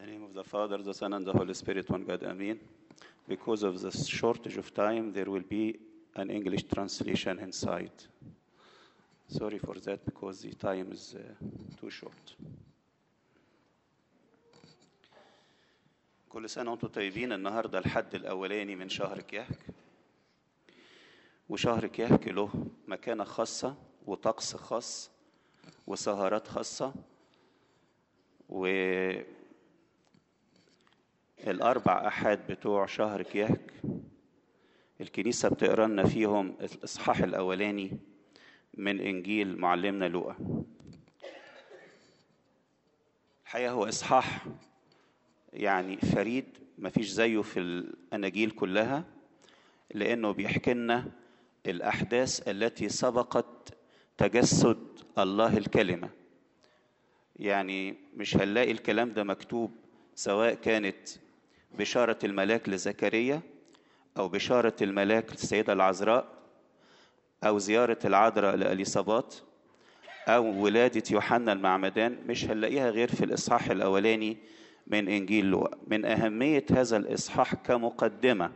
name of the Father, the Son, and the Holy Spirit, one God, Amen. Because of the shortage of time, there will be an English translation inside. Sorry for that because the time is uh, too short. كل سنة وانتم طيبين النهاردة الحد الأولاني من شهر كيهك وشهر كيهك له مكانة خاصة وطقس خاص وسهرات خاصة والأربع أحد بتوع شهر كيهك الكنيسة بتقرا لنا فيهم الإصحاح الأولاني من إنجيل معلمنا لوقا الحقيقة هو إصحاح يعني فريد مفيش زيه في الأناجيل كلها لأنه بيحكي لنا الأحداث التي سبقت تجسد الله الكلمة يعني مش هنلاقي الكلام ده مكتوب سواء كانت بشارة الملاك لزكريا أو بشارة الملاك للسيدة العذراء أو زيارة العذراء لأليصابات أو ولادة يوحنا المعمدان مش هنلاقيها غير في الإصحاح الأولاني من إنجيل لوقا من أهمية هذا الإصحاح كمقدمة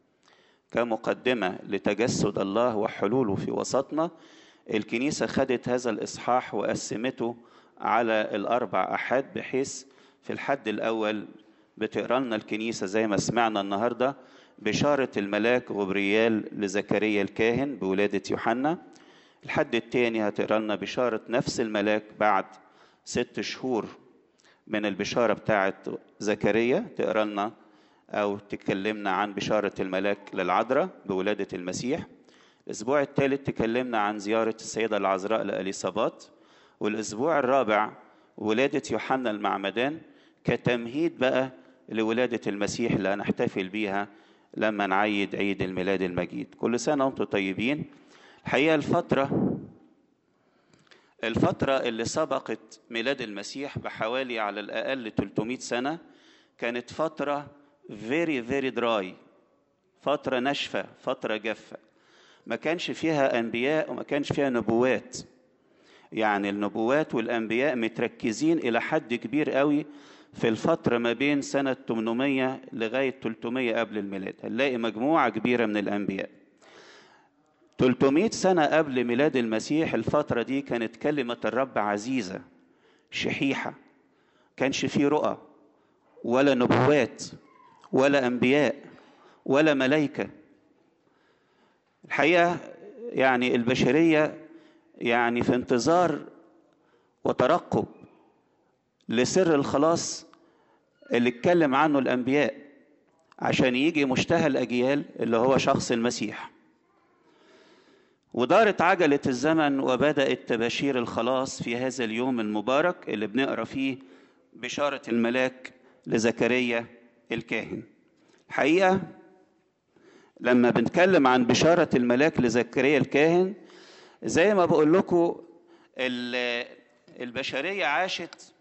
كمقدمة لتجسد الله وحلوله في وسطنا الكنيسة خدت هذا الإصحاح وقسمته على الأربع أحد بحيث في الحد الأول بتقرا لنا الكنيسة زي ما سمعنا النهاردة بشارة الملاك غبريال لزكريا الكاهن بولادة يوحنا الحد الثاني هتقرا لنا بشارة نفس الملاك بعد ست شهور من البشارة بتاعة زكريا تقرا لنا أو تكلمنا عن بشارة الملاك للعذراء بولادة المسيح الأسبوع الثالث تكلمنا عن زيارة السيدة العذراء لأليصابات والأسبوع الرابع ولادة يوحنا المعمدان كتمهيد بقى لولادة المسيح اللي هنحتفل بيها لما نعيد عيد الميلاد المجيد كل سنة وانتم طيبين الحقيقة الفترة الفترة اللي سبقت ميلاد المسيح بحوالي على الأقل 300 سنة كانت فترة very very dry فترة ناشفة فترة جافة ما كانش فيها أنبياء وما كانش فيها نبوات يعني النبوات والأنبياء متركزين إلى حد كبير قوي في الفترة ما بين سنة 800 لغاية 300 قبل الميلاد هنلاقي مجموعة كبيرة من الأنبياء 300 سنة قبل ميلاد المسيح الفترة دي كانت كلمة الرب عزيزة شحيحة كانش فيه رؤى ولا نبوات ولا أنبياء ولا ملائكة الحقيقة يعني البشرية يعني في انتظار وترقب لسر الخلاص اللي اتكلم عنه الأنبياء عشان يجي مشتهى الأجيال اللي هو شخص المسيح ودارت عجلة الزمن وبدأت تباشير الخلاص في هذا اليوم المبارك اللي بنقرأ فيه بشارة الملاك لزكريا الكاهن الحقيقة لما بنتكلم عن بشارة الملاك لزكريا الكاهن زي ما بقول لكم البشرية عاشت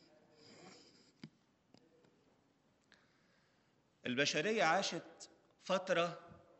البشرية عاشت فترة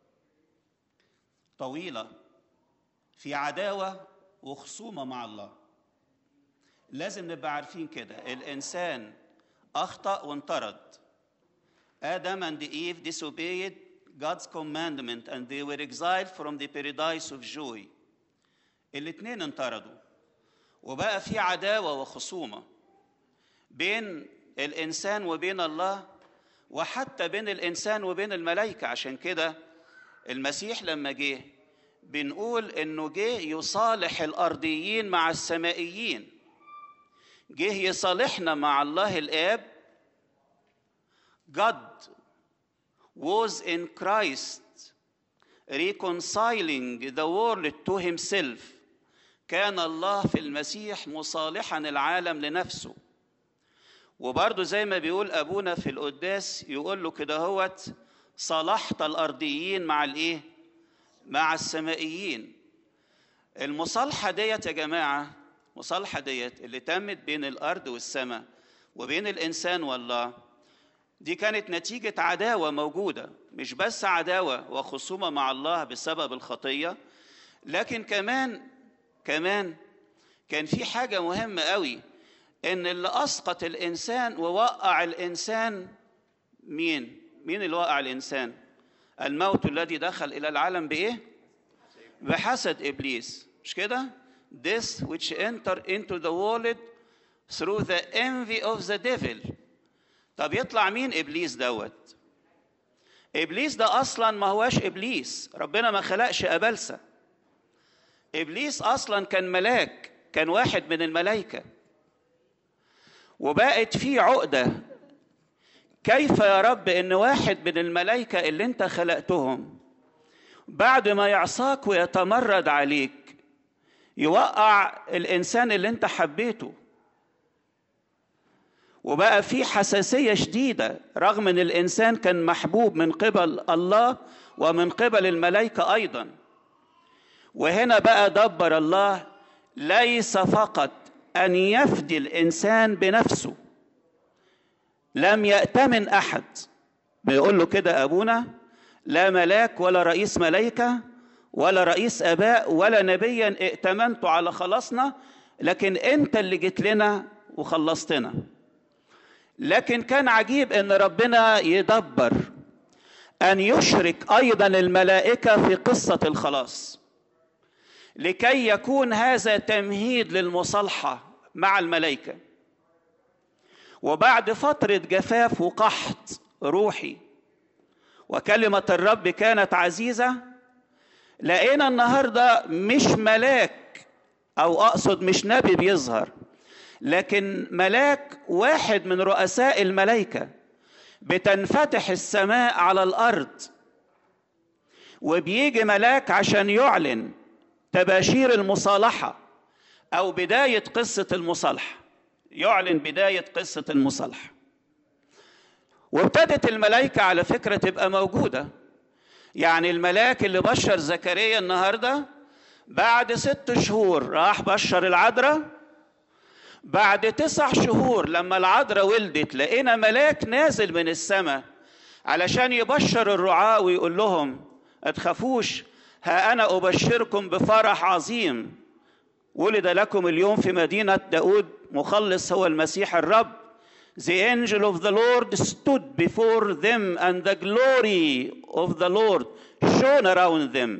طويلة في عداوة وخصومة مع الله لازم نبقى عارفين كده الإنسان أخطأ وانطرد Adam and Eve disobeyed God's commandment and they were exiled from the paradise of joy الاتنين انطردوا وبقى في عداوة وخصومة بين الإنسان وبين الله وحتى بين الإنسان وبين الملائكة عشان كده المسيح لما جه بنقول إنه جه يصالح الأرضيين مع السمائيين جه يصالحنا مع الله الآب God was in Christ reconciling the world to himself كان الله في المسيح مصالحا العالم لنفسه وبرضه زي ما بيقول ابونا في القداس يقول له كده هوت صالحت الارضيين مع الايه مع السمائيين المصالحه ديت يا جماعه المصالحه ديت اللي تمت بين الارض والسماء وبين الانسان والله دي كانت نتيجه عداوه موجوده مش بس عداوه وخصومه مع الله بسبب الخطيه لكن كمان كمان كان في حاجه مهمه قوي ان اللي اسقط الانسان ووقع الانسان مين مين اللي وقع الانسان الموت الذي دخل الى العالم بايه بحسد ابليس مش كده this which enter into the world through the envy of the devil طب يطلع مين ابليس دوت ابليس ده اصلا ما هواش ابليس ربنا ما خلقش ابلسه ابليس اصلا كان ملاك كان واحد من الملائكه وبقت فيه عقده كيف يا رب ان واحد من الملائكه اللي انت خلقتهم بعد ما يعصاك ويتمرد عليك يوقع الانسان اللي انت حبيته وبقى في حساسيه شديده رغم ان الانسان كان محبوب من قبل الله ومن قبل الملائكه ايضا وهنا بقى دبر الله ليس فقط ان يفدي الانسان بنفسه لم يأتمن احد بيقول له كده ابونا لا ملاك ولا رئيس ملائكه ولا رئيس اباء ولا نبيا ائتمنت على خلاصنا لكن انت اللي جيت لنا وخلصتنا لكن كان عجيب ان ربنا يدبر ان يشرك ايضا الملائكه في قصه الخلاص لكي يكون هذا تمهيد للمصالحه مع الملائكه وبعد فتره جفاف وقحط روحي وكلمه الرب كانت عزيزه لقينا النهارده مش ملاك او اقصد مش نبي بيظهر لكن ملاك واحد من رؤساء الملائكه بتنفتح السماء على الارض وبيجي ملاك عشان يعلن تباشير المصالحه او بدايه قصه المصالحه يعلن بدايه قصه المصالحه وابتدت الملائكه على فكره تبقى موجوده يعني الملاك اللي بشر زكريا النهارده بعد ست شهور راح بشر العذراء بعد تسع شهور لما العذراء ولدت لقينا ملاك نازل من السماء علشان يبشر الرعاة ويقول لهم ما تخافوش ها أنا أبشركم بفرح عظيم ولد لكم اليوم في مدينة داود مخلص هو المسيح الرب The angel of the Lord stood before them and the glory of the Lord shone around them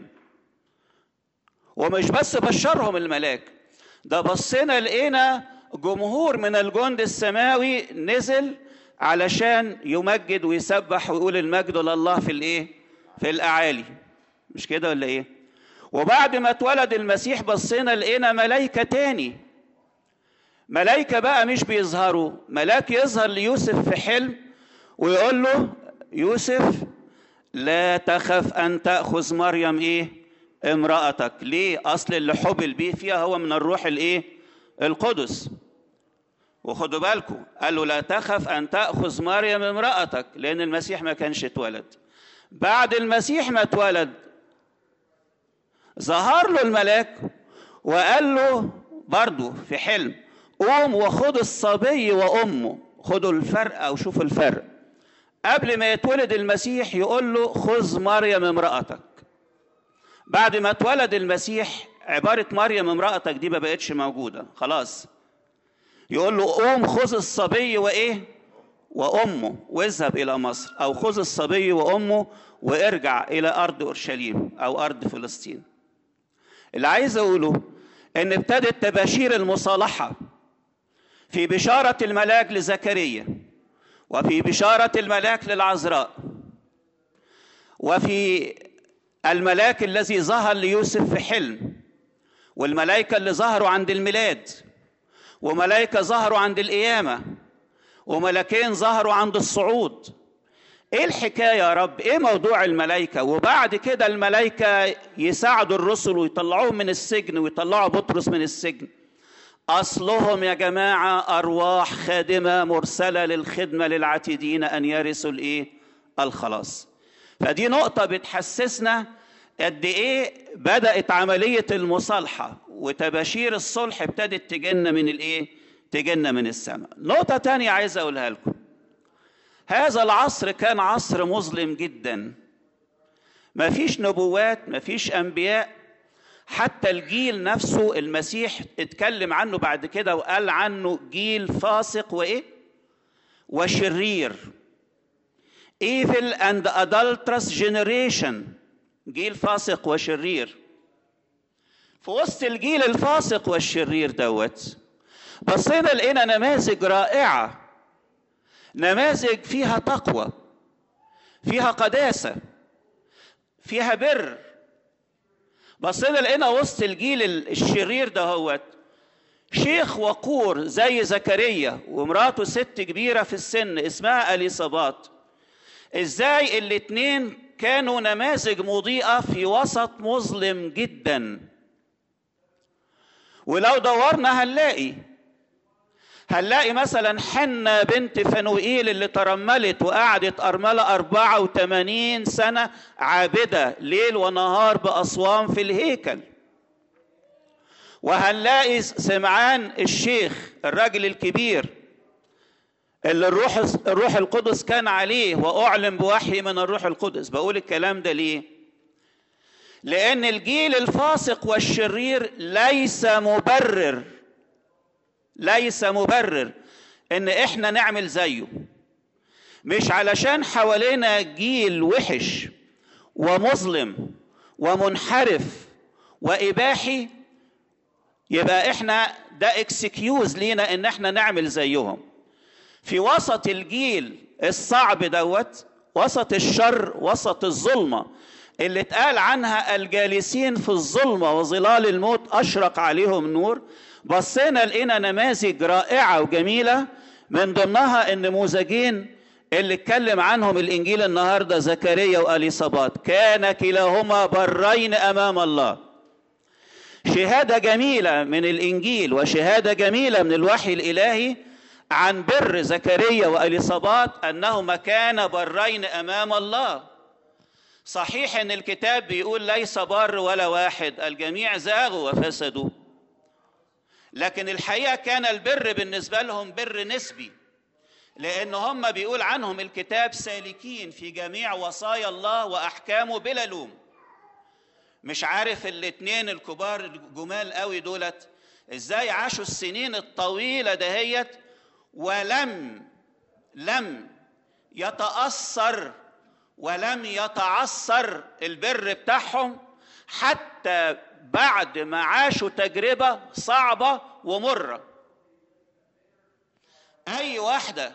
ومش بس بشرهم الملاك ده بصينا لقينا جمهور من الجند السماوي نزل علشان يمجد ويسبح ويقول المجد لله في الايه في الاعالي مش كده ولا ايه وبعد ما اتولد المسيح بصينا لقينا ملائكه تاني ملائكه بقى مش بيظهروا ملاك يظهر ليوسف في حلم ويقول له يوسف لا تخف ان تاخذ مريم ايه امراتك ليه اصل اللي حبل بيه فيها هو من الروح الايه القدس وخدوا بالكم قال له لا تخف ان تاخذ مريم امراتك لان المسيح ما كانش اتولد بعد المسيح ما اتولد ظهر له الملاك وقال له برضه في حلم قوم وخد الصبي وامه خدوا الفرق او شوفوا الفرق قبل ما يتولد المسيح يقول له خذ مريم امرأتك بعد ما اتولد المسيح عبارة مريم امرأتك دي ما بقتش موجودة خلاص يقول له قوم خذ الصبي وايه وامه واذهب الى مصر او خذ الصبي وامه وارجع الى ارض اورشليم او ارض فلسطين اللي عايز اقوله ان ابتدت تباشير المصالحه في بشاره الملاك لزكريا وفي بشاره الملاك للعذراء وفي الملاك الذي ظهر ليوسف في حلم والملائكه اللي ظهروا عند الميلاد وملائكه ظهروا عند القيامه وملكين ظهروا عند الصعود ايه الحكايه يا رب ايه موضوع الملائكه وبعد كده الملائكه يساعدوا الرسل ويطلعوهم من السجن ويطلعوا بطرس من السجن اصلهم يا جماعه ارواح خادمه مرسله للخدمه للعتيدين ان يرثوا الايه الخلاص فدي نقطه بتحسسنا قد ايه بدات عمليه المصالحه وتباشير الصلح ابتدت تجينا من الايه تجينا من السماء نقطه تانية عايز اقولها لكم هذا العصر كان عصر مظلم جدا ما فيش نبوات ما فيش انبياء حتى الجيل نفسه المسيح اتكلم عنه بعد كده وقال عنه جيل فاسق وايه وشرير evil and adulterous generation جيل فاسق وشرير في وسط الجيل الفاسق والشرير دوت بصينا لقينا نماذج رائعه نماذج فيها تقوى فيها قداسه فيها بر بصينا لقينا وسط الجيل الشرير دهوت شيخ وقور زي زكريا ومراته ست كبيره في السن اسمها اليصابات ازاي الاتنين كانوا نماذج مضيئه في وسط مظلم جدا ولو دورنا هنلاقي هنلاقي مثلا حنة بنت فنوئيل اللي ترملت وقعدت أرملة 84 سنة عابدة ليل ونهار بأصوام في الهيكل وهنلاقي سمعان الشيخ الراجل الكبير اللي الروح الروح القدس كان عليه واعلن بوحي من الروح القدس بقول الكلام ده ليه لان الجيل الفاسق والشرير ليس مبرر ليس مبرر ان احنا نعمل زيه مش علشان حوالينا جيل وحش ومظلم ومنحرف واباحي يبقى احنا ده اكسكيوز لينا ان احنا نعمل زيهم في وسط الجيل الصعب دوت وسط الشر وسط الظلمه اللي اتقال عنها الجالسين في الظلمه وظلال الموت اشرق عليهم نور بصينا لقينا نماذج رائعه وجميله من ضمنها النموذجين اللي اتكلم عنهم الانجيل النهارده زكريا واليصابات كان كلاهما برين امام الله شهاده جميله من الانجيل وشهاده جميله من الوحي الالهي عن بر زكريا واليصابات انهما كان برين امام الله صحيح ان الكتاب بيقول ليس بر ولا واحد الجميع زاغوا وفسدوا لكن الحقيقه كان البر بالنسبه لهم بر نسبي لان هم بيقول عنهم الكتاب سالكين في جميع وصايا الله واحكامه بلا لوم مش عارف الاتنين الكبار الجمال قوي دولت ازاي عاشوا السنين الطويله دهيت ولم لم يتاثر ولم يتعثر البر بتاعهم حتى بعد ما عاشوا تجربه صعبه ومره اي واحده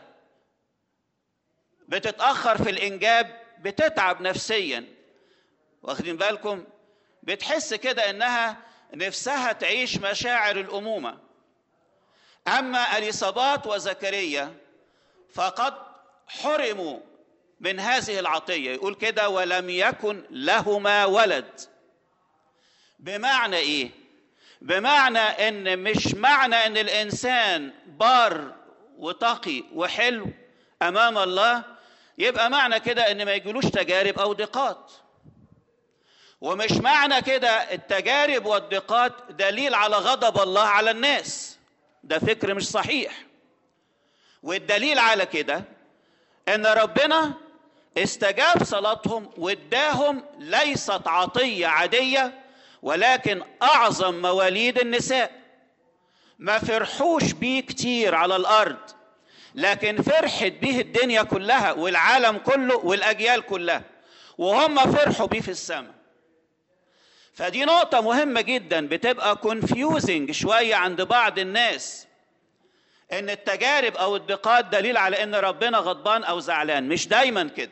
بتتاخر في الانجاب بتتعب نفسيا واخدين بالكم بتحس كده انها نفسها تعيش مشاعر الامومه اما اليصابات وزكريا فقد حرموا من هذه العطيه يقول كده ولم يكن لهما ولد بمعنى ايه بمعنى ان مش معنى ان الانسان بار وتقي وحلو امام الله يبقى معنى كده ان ما يجيلوش تجارب او ضيقات ومش معنى كده التجارب والضيقات دليل على غضب الله على الناس ده فكر مش صحيح والدليل على كده ان ربنا استجاب صلاتهم واداهم ليست عطيه عاديه ولكن اعظم مواليد النساء ما فرحوش بيه كتير على الارض لكن فرحت بيه الدنيا كلها والعالم كله والاجيال كلها وهم فرحوا بيه في السماء فدي نقطة مهمة جدا بتبقى كونفيوزنج شوية عند بعض الناس ان التجارب او الضيقات دليل على ان ربنا غضبان او زعلان مش دايما كده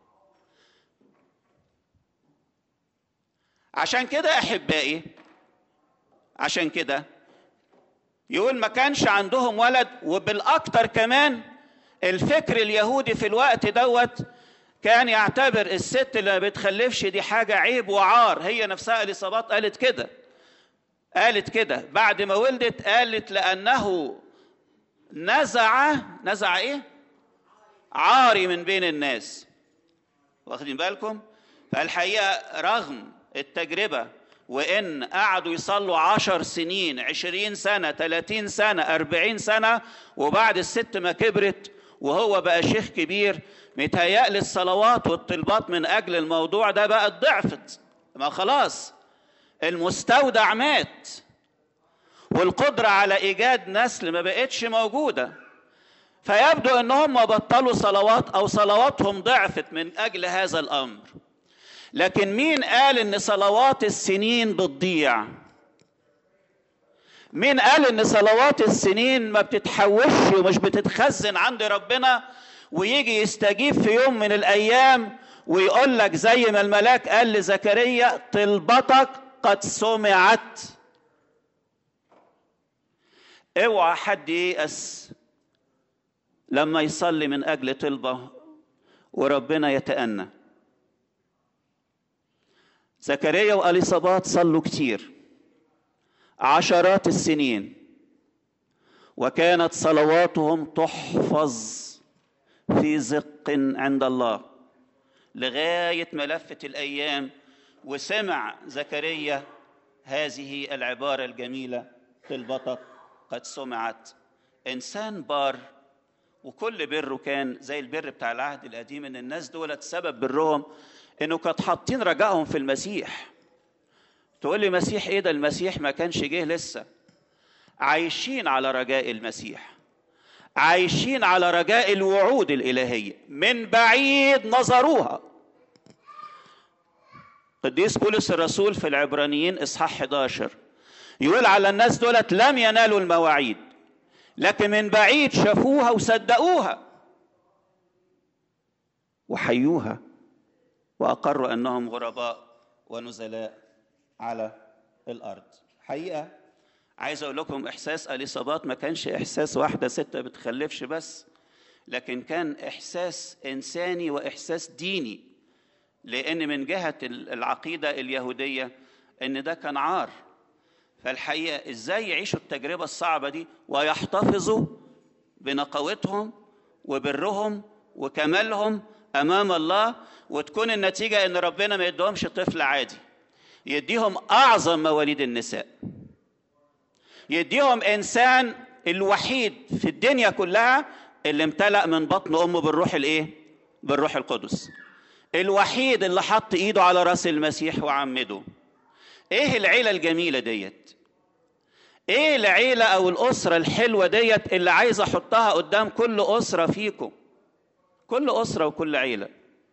عشان كده احبائي عشان كده يقول ما كانش عندهم ولد وبالاكتر كمان الفكر اليهودي في الوقت دوت كان يعتبر الست اللي ما بتخلفش دي حاجه عيب وعار هي نفسها اليصابات قالت كده قالت كده بعد ما ولدت قالت لانه نزع نزع ايه عاري من بين الناس واخدين بالكم فالحقيقه رغم التجربه وان قعدوا يصلوا عشر سنين عشرين سنه ثلاثين سنه أربعين سنه وبعد الست ما كبرت وهو بقى شيخ كبير متهيألي الصلوات والطلبات من أجل الموضوع ده بقت ضعفت ما خلاص المستودع مات والقدرة على إيجاد نسل ما بقتش موجودة فيبدو أنهم بطلوا صلوات أو صلواتهم ضعفت من أجل هذا الأمر لكن مين قال أن صلوات السنين بتضيع مين قال أن صلوات السنين ما بتتحوش ومش بتتخزن عند ربنا ويجي يستجيب في يوم من الأيام ويقول لك زي ما الملاك قال لزكريا طلبتك قد سمعت اوعى حد ييأس لما يصلي من اجل طلبه وربنا يتأنى زكريا واليصابات صلوا كتير عشرات السنين وكانت صلواتهم تحفظ في زق عند الله لغايه ما لفت الايام وسمع زكريا هذه العباره الجميله طلبتك قد سمعت انسان بار وكل بره كان زي البر بتاع العهد القديم ان الناس دولت سبب برهم انه كانت حاطين رجائهم في المسيح تقول لي مسيح ايه ده المسيح ما كانش جه لسه عايشين على رجاء المسيح عايشين على رجاء الوعود الالهيه من بعيد نظروها قديس بولس الرسول في العبرانيين اصحاح 11 يقول على الناس دولت لم ينالوا المواعيد لكن من بعيد شافوها وصدقوها وحيوها واقروا انهم غرباء ونزلاء على الارض حقيقه عايز اقول لكم احساس اليصابات ما كانش احساس واحده ست بتخلفش بس لكن كان احساس انساني واحساس ديني لان من جهه العقيده اليهوديه ان ده كان عار فالحقيقه ازاي يعيشوا التجربه الصعبه دي ويحتفظوا بنقاوتهم وبرهم وكمالهم امام الله وتكون النتيجه ان ربنا ما يديهمش طفل عادي يديهم اعظم مواليد النساء يديهم انسان الوحيد في الدنيا كلها اللي امتلأ من بطن امه بالروح الايه بالروح القدس الوحيد اللي حط ايده على راس المسيح وعمده ايه العيله الجميله ديت ايه العيله او الاسره الحلوه ديت اللي عايز احطها قدام كل اسره فيكم كل اسره وكل عيله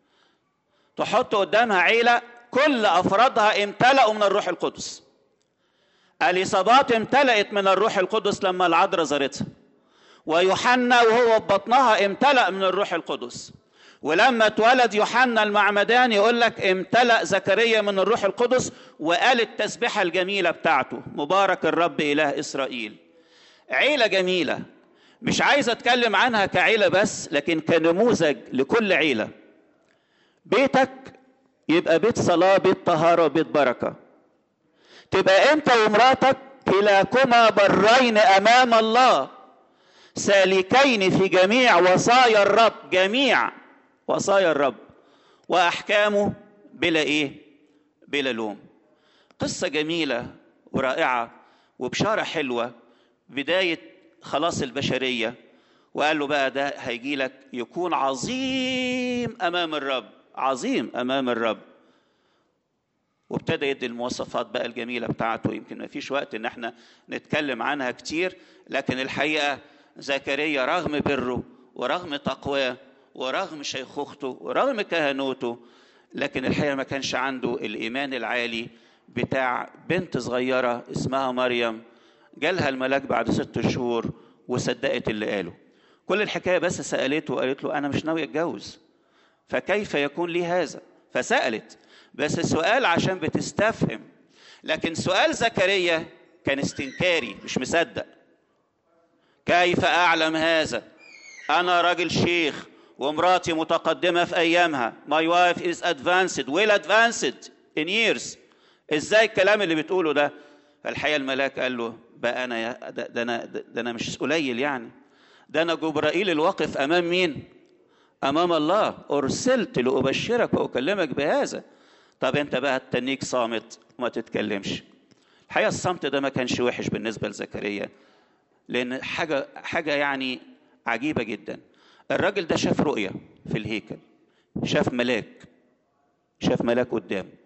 تحط قدامها عيله كل افرادها امتلأوا من الروح القدس اليصابات امتلأت من الروح القدس لما العذراء زارتها ويوحنا وهو ببطنها امتلأ من الروح القدس ولما اتولد يوحنا المعمدان يقول لك امتلأ زكريا من الروح القدس وقال التسبيحة الجميلة بتاعته مبارك الرب إله إسرائيل عيلة جميلة مش عايز أتكلم عنها كعيلة بس لكن كنموذج لكل عيلة بيتك يبقى بيت صلاة بيت طهارة وبيت بركة تبقى أنت ومراتك كلاكما برين أمام الله سالكين في جميع وصايا الرب جميع وصايا الرب واحكامه بلا ايه بلا لوم قصه جميله ورائعه وبشاره حلوه بدايه خلاص البشريه وقال له بقى ده هيجي لك يكون عظيم امام الرب عظيم امام الرب وابتدى يدي المواصفات بقى الجميله بتاعته يمكن ما فيش وقت ان احنا نتكلم عنها كتير لكن الحقيقه زكريا رغم بره ورغم تقواه ورغم شيخوخته ورغم كهنوته لكن الحقيقه ما كانش عنده الايمان العالي بتاع بنت صغيره اسمها مريم جالها الملاك بعد ست شهور وصدقت اللي قاله كل الحكايه بس سالته وقالت له انا مش ناوي اتجوز فكيف يكون لي هذا فسالت بس السؤال عشان بتستفهم لكن سؤال زكريا كان استنكاري مش مصدق كيف اعلم هذا انا راجل شيخ ومراتي متقدمه في ايامها my wife is advanced well advanced in years ازاي الكلام اللي بتقوله ده فالحقيقه الملاك قال له بقى انا يا ده, ده انا ده, ده انا مش قليل يعني ده انا جبرائيل الواقف امام مين امام الله ارسلت لابشرك واكلمك بهذا طب انت بقى تنيك صامت وما تتكلمش الحقيقه الصمت ده ما كانش وحش بالنسبه لزكريا لان حاجه حاجه يعني عجيبه جدا الراجل ده شاف رؤيه في الهيكل شاف ملاك شاف ملاك قدامه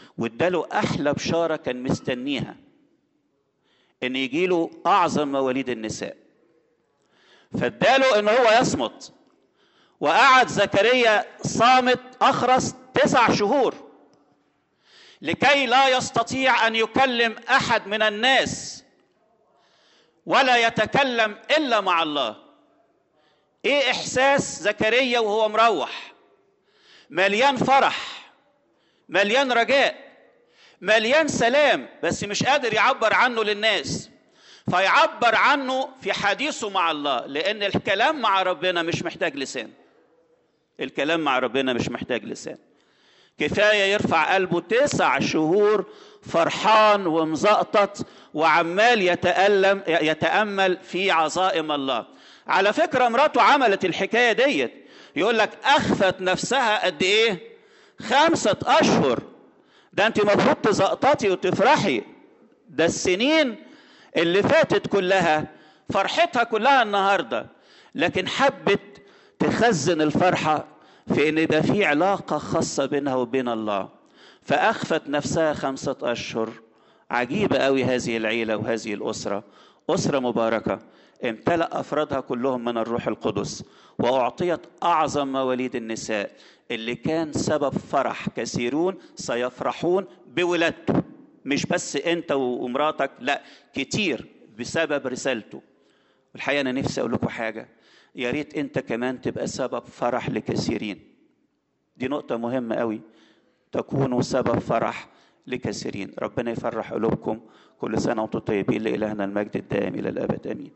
واداله احلى بشاره كان مستنيها ان يجيله اعظم مواليد النساء فاداله ان هو يصمت وقعد زكريا صامت اخرس تسع شهور لكي لا يستطيع ان يكلم احد من الناس ولا يتكلم الا مع الله ايه احساس زكريا وهو مروح مليان فرح مليان رجاء مليان سلام بس مش قادر يعبر عنه للناس فيعبر عنه في حديثه مع الله لان الكلام مع ربنا مش محتاج لسان الكلام مع ربنا مش محتاج لسان كفايه يرفع قلبه تسع شهور فرحان ومزقطط وعمال يتألم يتأمل في عظائم الله على فكرة مراته عملت الحكاية ديت يقول لك أخفت نفسها قد إيه خمسة أشهر ده أنت المفروض تزقططي وتفرحي ده السنين اللي فاتت كلها فرحتها كلها النهاردة لكن حبت تخزن الفرحة في ان يبقى في علاقه خاصه بينها وبين الله فاخفت نفسها خمسه اشهر عجيبه قوي هذه العيله وهذه الاسره اسره مباركه امتلأ افرادها كلهم من الروح القدس واعطيت اعظم مواليد النساء اللي كان سبب فرح كثيرون سيفرحون بولادته مش بس انت ومراتك لا كتير بسبب رسالته والحقيقه انا نفسي اقول لكم حاجه يا ريت انت كمان تبقى سبب فرح لكثيرين دي نقطة مهمة قوي تكونوا سبب فرح لكثيرين ربنا يفرح قلوبكم كل سنة وانتم طيبين لإلهنا المجد الدائم إلى الأبد آمين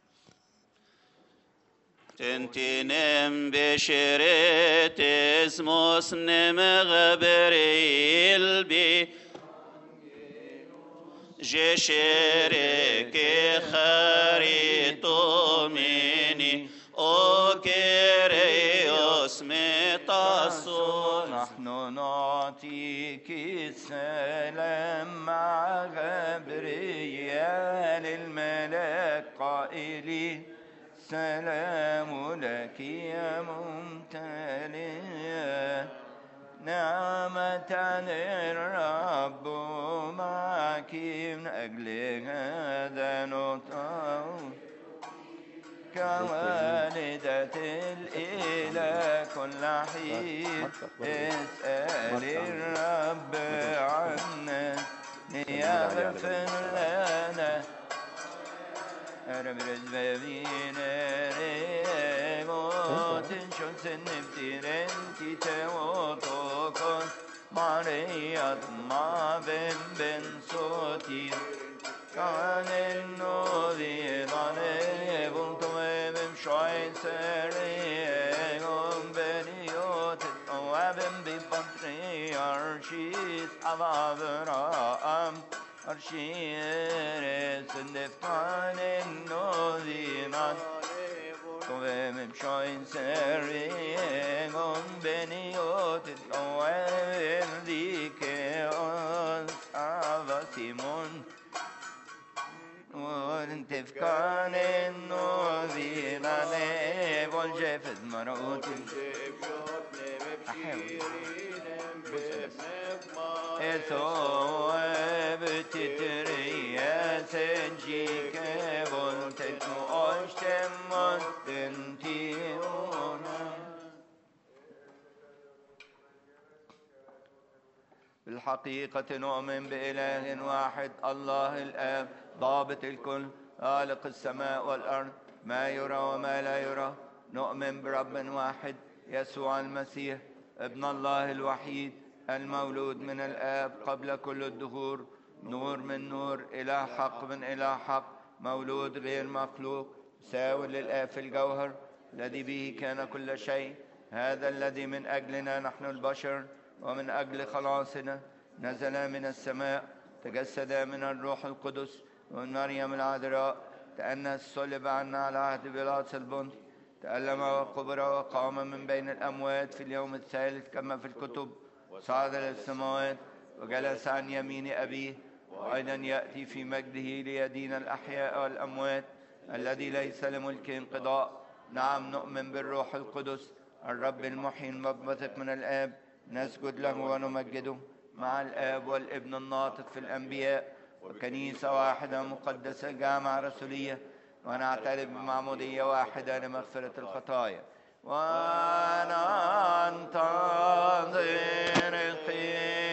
تنتنم بشريت اسموس نم غبريل بي جشرك خريطو مني او كيريوس متصو نحن نعطيك السلام مع غبريال الملاك قائلين سلام لك يا ممتلئة نعمة الرب معك من أجل هذا نطاو كوالدة الإله كل حين اسأل الرب عنا ليغفر لنا رب رزبين ريموت شنسن نفترن تتوتوكن مريض ما بن بن صوتي كان النوذي ضني بلتم بمشوي سريهم بنيوت وابن ببطريارشيس أبابراءم أرشيرس النفتان النوذينات ومم شوين سريهم بنيوت الأوائل ذيك أبا سيمون وانتفكان النوذينا نيبول جفد مروت ثواب تتريا سنجيك بولتك أشتم تنتيونا بالحقيقة نؤمن بإله واحد الله الآب ضابط الكل خالق السماء والأرض ما يرى وما لا يرى نؤمن برب واحد يسوع المسيح ابن الله الوحيد المولود من الآب قبل كل الدهور نور من نور إله حق من إله حق مولود غير مخلوق ساوي للآب في الجوهر الذي به كان كل شيء هذا الذي من أجلنا نحن البشر ومن أجل خلاصنا نزل من السماء تجسد من الروح القدس ومن مريم العذراء تأنس صلب عنا على عهد بيلاطس البنط تألم وقبر وقام من بين الأموات في اليوم الثالث كما في الكتب صعد للسماوات وجلس عن يمين أبيه وأيضا يأتي في مجده ليدين الأحياء والأموات الذي ليس لملك انقضاء نعم نؤمن بالروح القدس الرب المحيي المضبطك من الآب نسجد له ونمجده مع الآب والابن الناطق في الأنبياء وكنيسة واحدة مقدسة جامعة رسولية ونعترف بمعمودية واحدة لمغفرة الخطايا وننتظر القيامة